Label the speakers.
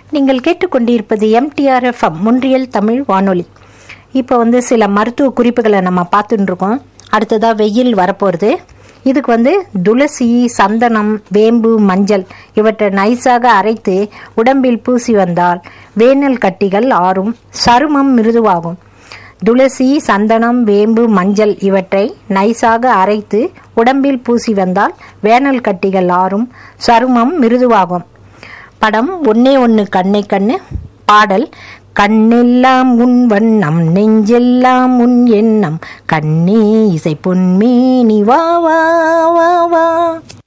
Speaker 1: நீங்கள் கேட்டுக்கொண்டிருப்பது எம்டிஆர்எஃப்எம் முன்றியல் தமிழ் வானொலி இப்போ வந்து சில மருத்துவ குறிப்புகளை நம்ம பார்த்துட்டு இருக்கோம் அடுத்ததாக வெயில் வரப்போகிறது இதுக்கு வந்து துளசி சந்தனம் வேம்பு மஞ்சள் இவற்றை நைஸாக அரைத்து உடம்பில் பூசி வந்தால் வேனல் கட்டிகள் ஆறும் சருமம் மிருதுவாகும் துளசி சந்தனம் வேம்பு மஞ்சள் இவற்றை நைஸாக அரைத்து உடம்பில் பூசி வந்தால் வேனல் கட்டிகள் ஆறும் சருமம் மிருதுவாகும் படம் ஒன்னே ஒன்று கண்ணை கண்ணு பாடல் கண்ணெல்லாம் உன் வண்ணம் நெஞ்செல்லாம் உன் எண்ணம் கண்ணே இசை பொன்மேனி வா வா வா வா